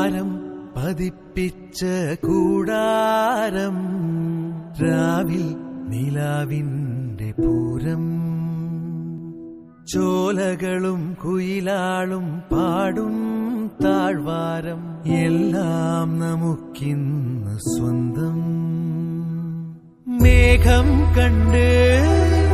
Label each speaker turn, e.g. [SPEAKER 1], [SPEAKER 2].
[SPEAKER 1] ചാരം പതിപ്പിച്ച കൂടാരം രാവിൽ നിലാവിന്റെ പൂരം ചോലകളും കുയിലാളും പാടും താഴ്വാരം എല്ലാം നമുക്കിന്ന് സ്വന്തം മേഘം കണ്ട്